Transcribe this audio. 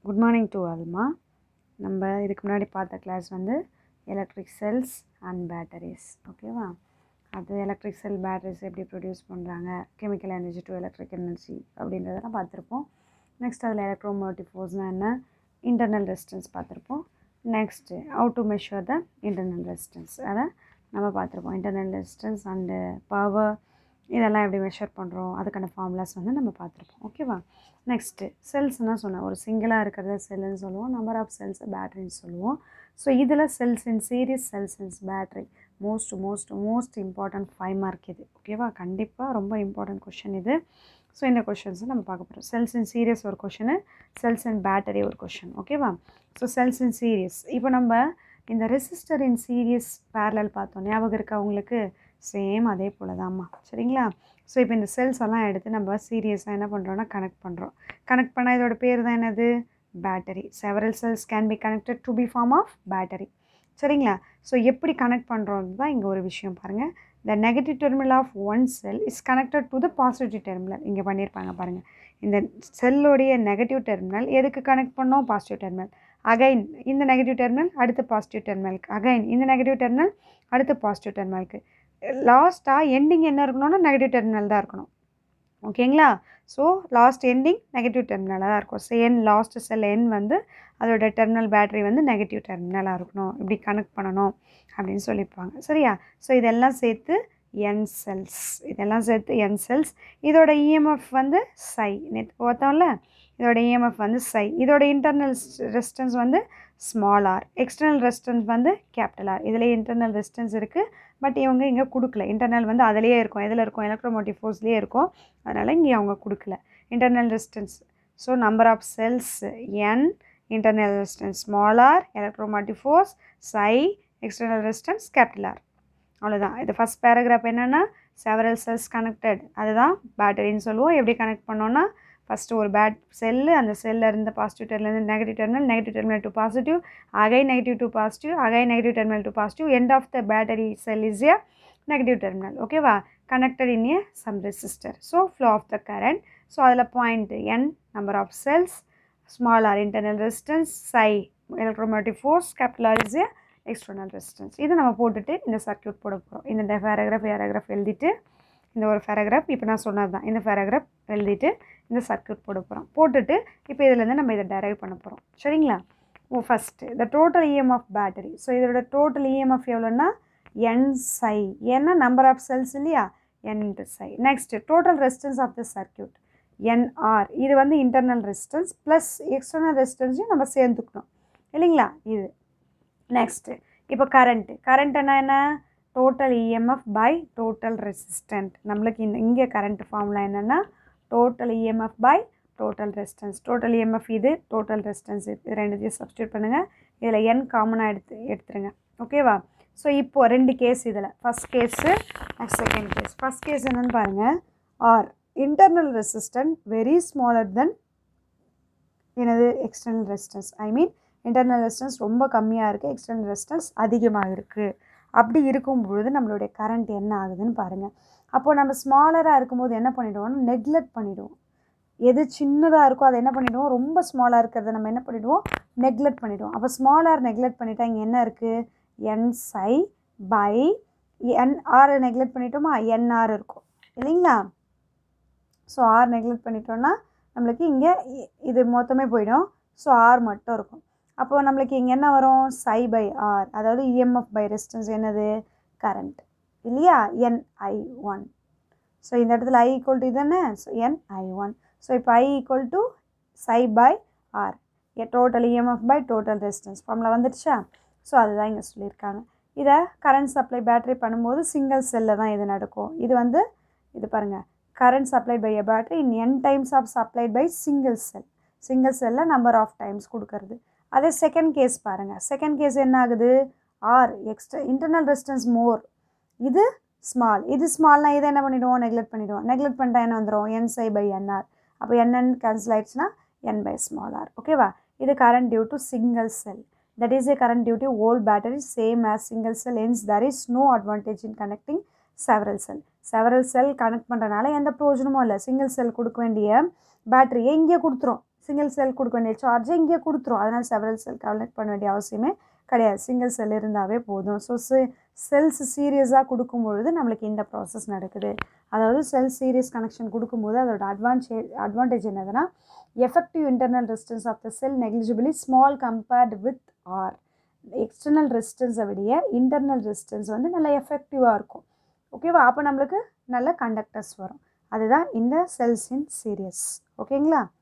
good morning to ஆல்மா நம்ம இதுக்கு முன்னாடி பார்த்த கிளாஸ் வந்து எலக்ட்ரிக் செல்ஸ் அண்ட் பேட்டரிஸ் ஓகேவா அது எலக்ட்ரிக் செல் பேட்டரிஸ் எப்படி ப்ரொடியூஸ் பண்ணுறாங்க chemical energy to electric energy அப்படின்றதெல்லாம் பார்த்துருப்போம் நெக்ஸ்ட் அதில் எலக்ட்ரோமோட்டிவ் ஃபோர்ஸ்னால் என்ன இன்டர்னல் ரெசிஸ்டன்ஸ் பார்த்துருப்போம் next how to measure the internal resistance அதை நம்ம பார்த்துருப்போம் இன்டர்னல் ரெசிஸ்டன்ஸ் அண்டு பவர் இதெல்லாம் எப்படி மெஷர் பண்ணுறோம் அதுக்கான ஃபார்முலாஸ் வந்து நம்ம பார்த்துருப்போம் ஓகேவா நெக்ஸ்ட்டு செல்ஸ்னால் சொன்னேன் ஒரு சிங்கிளாக இருக்கிறத செல்லுன்னு சொல்லுவோம் நம்பர் ஆஃப் செல்ஸ் பேட்டரின்னு சொல்லுவோம் ஸோ இதில் cells in series cells in battery most most most important five mark இது ஓகேவா கண்டிப்பாக ரொம்ப இம்பார்ட்டன்ட் கொஷின் இது ஸோ இந்த கொஷின்ஸை நம்ம பார்க்க போகிறோம் செல்ஸ் இன் சீரியஸ் ஒரு கொஷனு செல்ஸ் இன் பேட்டரி ஒரு கொஷின் ஓகேவா ஸோ செல்ஸ் இன் சீரியஸ் இப்போ நம்ம இந்த ரெசிஸ்டர் இன் சீரியஸ் பேரலல் பார்த்தோம் ஞாபகம் இருக்கா உங்களுக்கு சேம் அதே போல் தான்மா சரிங்களா ஸோ இப்போ இந்த செல்ஸ் எல்லாம் எடுத்து நம்ம சீரியஸாக என்ன பண்ணுறோன்னா கனெக்ட் பண்ணுறோம் கனெக்ட் பண்ணால் இதோட பேர் தான் என்னது battery several cells can be connected to be form of battery சரிங்களா ஸோ எப்படி கனெக்ட் பண்ணுறோம் தான் இங்கே ஒரு விஷயம் பாருங்கள் the negative terminal of one cell is connected to the positive terminal இங்கே பண்ணியிருப்பாங்க பாருங்கள் இந்த செல்லுடைய நெகட்டிவ் டெர்மினல் எதுக்கு கனெக்ட் பண்ணோம் பாசிட்டிவ் டெர்மினல் அகைன் இந்த நெகட்டிவ் டெர்மினல் அடுத்து பாசிட்டிவ் டெர்மினலுக்கு அகைன் இந்த நெகட்டிவ் டெர்மினல் அடுத்து பாசிட்டிவ் டெர்மினலுக்கு லாஸ்ட்டாக எண்டிங் என்ன இருக்கணும்னா நெகட்டிவ் டெர்மினல் தான் இருக்கணும் ஓகேங்களா ஸோ லாஸ்ட் எண்டிங் நெகட்டிவ் டெர்மினலாக தான் இருக்கும் so n last cell n வந்து அதோட டெர்மினல் பேட்டரி வந்து நெகட்டிவ் டெர்மினலாக இருக்கணும் இப்படி கனெக்ட் பண்ணணும் அப்படின்னு சொல்லியிருப்பாங்க சரியா ஸோ இதெல்லாம் சேர்த்து என் செல்ஸ் இதெல்லாம் சேர்த்து என் செல்ஸ் இதோட இஎம்எஃப் வந்து சை நேற்று பார்த்தோம்ல இதோட இஎம்எஃப் வந்து சை இதோட இன்டர்னல் ரெசிஸ்டன்ஸ் வந்து ஸ்மால் ஆர் எக்ஸ்டர்னல் ரெசிஸ்டன்ஸ் வந்து கேபிட்டல் ஆர் இதில் இன்டர்னல் ரெசிஸ்டன்ஸ் இருக்குது பட் இவங்க இங்கே கொடுக்கல இன்டர்னல் வந்து அதிலேயே இருக்கும் எதில் இருக்கும் எலக்ட்ரோமோட்டிவ் ஃபோர்ஸ்லேயே இருக்கும் அதனால் இங்கே அவங்க கொடுக்கல internal resistance so number of cells n internal resistance small r electromotive force psi external resistance capital R அவ்வளோதான் இது ஃபஸ்ட் பேராகிராஃப் என்னென்னா செவரல் செல்ஸ் கனெக்டட் அதுதான் பேட்டரின்னு சொல்லுவோம் எப்படி கனெக்ட் பண்ணோன்னா ஃபஸ்ட்டு ஒரு பேட் செல்லு அந்த செல்லில் இருந்த positive terminal negative terminal negative terminal to positive again negative to positive again negative terminal to positive end of the battery cell is a negative terminal ஓகேவா connected in a some resistor so flow of the current so அதில் point n number of cells small r internal resistance psi electromotive force capital R is a external resistance இது நம்ம போட்டுட்டு இந்த circuit போட போகிறோம் இந்த paragraph paragraph எழுதிட்டு இந்த ஒரு பேராகிராஃப் இப்போ நான் சொன்னது தான் இந்த பேராகிராஃப் எழுதிட்டு இந்த சர்க்கியூட் போட போகிறோம் போட்டுட்டு இப்போ இதுலேருந்து நம்ம இதை டெரைவ் பண்ண போகிறோம் சரிங்களா oh first the total EMF battery so இதோட டோட்டல் இஎம்எஃப் எவ்வளோன்னா என் சை ஏன்னா நம்பர் ஆஃப் செல்ஸ் இல்லையா n into psi next total resistance of the circuit n r இது வந்து இன்டர்னல் ரெசிஸ்டன்ஸ் ப்ளஸ் எக்ஸ்டர்னல் ரெசிஸ்டன்ஸையும் நம்ம சேர்ந்துக்கணும் இல்லைங்களா இது நெக்ஸ்ட்டு இப்போ கரண்ட்டு கரண்ட்னா என்ன total EMF by total resistant நம்மளுக்கு இந்த இங்கே கரண்ட் ஃபார்முலா என்னென்னா total EMF by total resistance total EMF இது டோட்டல் ரெசிஸ்டன்ஸ் இது ரெண்டுத்தையும் சப்ஸ்டியூட் பண்ணுங்கள் இதில் என் காமனாக எடுத்து எடுத்துருங்க ஓகேவா ஸோ இப்போது ரெண்டு கேஸ் இதில் first case next second case first case என்னென்னு பாருங்கள் r internal resistant very smaller then எனது external resistance I mean internal resistance ரொம்ப கம்மியாக இருக்குது எக்ஸ்டர்னல் ரெசிஸ்டன்ஸ் அதிகமாக இருக்குது அப்படி இருக்கும் பொழுது நம்மளுடைய கரண்ட் என்ன ஆகுதுன்னு பாருங்கள் அப்போது நம்ம ஸ்மாலராக இருக்கும்போது என்ன பண்ணிவிடுவோம்னா நெக்லெக்ட் பண்ணிவிடுவோம் எது சின்னதாக இருக்கோ அதை என்ன பண்ணிவிடுவோம் ரொம்ப ஸ்மாலாக இருக்கிறத நம்ம என்ன பண்ணிவிடுவோம் நெக்லெக்ட் பண்ணிவிடுவோம் அப்போ ஸ்மாலார் நெக்லெக்ட் பண்ணிட்டா இங்கே என்ன இருக்குது n psi by n r neglect பண்ணிட்டோமா என்ஆர் இருக்கும் இல்லைங்களா ஸோ ஆர் நெக்லெக்ட் பண்ணிட்டோன்னா நம்மளுக்கு இங்கே இது மொத்தமே போயிடும் ஸோ ஆர் மட்டும் இருக்கும் அப்போ நம்மளுக்கு இங்கே என்ன வரும் சை பை ஆர் அதாவது இஎம்எஃப் பை ரெசிஸ்டன்ஸ் என்னது கரண்ட் இல்லையா என்ஐ ஒன் ஸோ இந்த இடத்துல ஐ ஈக்குவல் டு இதுதானே ஸோ என்ஐ ஒன் ஸோ இப்போ I equal to psi by r a total EMF by total resistance ஃபார்மில் வந்துடுச்சா ஸோ அதுதான் இங்கே சொல்லியிருக்காங்க இதை கரண்ட் சப்ளை பேட்டரி பண்ணும்போது சிங்கிள் செல்லில் தான் இது நடக்கும் இது வந்து இது பாருங்கள் current supply by a battery in n times of supplied by single cell single செல்லில் நம்பர் ஆஃப் டைம்ஸ் கொடுக்கறது அதே செகண்ட் கேஸ் பாருங்கள் செகண்ட் கேஸ் என்ன ஆகுது r extra internal resistance more இது ஸ்மால் இது ஸ்மால்னா இதை என்ன பண்ணிவிடுவோம் நெக்லெக்ட் பண்ணிவிடுவோம் நெக்லெக்ட் பண்ணிட்டா என்ன வந்துடும் என்சை பை என்ஆர் அப்போ என்னன்னு கேன்சல் ஆயிடுச்சுன்னா என் பை ஸ்மால் ஆர் ஓகேவா இது current due to single cell that is a current due to all battery same as single cell hence there is no advantage in connecting several cell several cell connect பண்ணுறனால எந்த ப்ரோஜனமும் இல்லை single cell கொடுக்க வேண்டிய பேட்டரியை இங்கே கொடுத்துரும் single cell கொடுக்க வேண்டிய சார்ஜை இங்கே கொடுத்துரும் அதனால் செவரல் செல் கலெக்ட் பண்ண வேண்டிய அவசியமே கிடையாது சிங்கிள் செல் இருந்தாவே போதும் ஸோ செல்ஸ் சீரியஸாக கொடுக்கும் பொழுது நம்மளுக்கு இந்த ப்ராசஸ் நடக்குது அதாவது செல் சீரியஸ் கனெக்ஷன் கொடுக்கும்போது அதோட அட்வான்டேஜ் அட்வான்டேஜ் என்னதுன்னா effective internal resistance of the cell negligibly small compared with r external ரெசிஸ்டன்ஸை விட இன்டர்னல் ரெசிஸ்டன்ஸ் வந்து நல்லா எஃபெக்டிவாக இருக்கும் ஓகேவா அப்போ நம்மளுக்கு நல்ல கண்டக்டர்ஸ் வரும் அதுதான் இந்த செல்ஸ் இன் சீரியஸ் ஓகேங்களா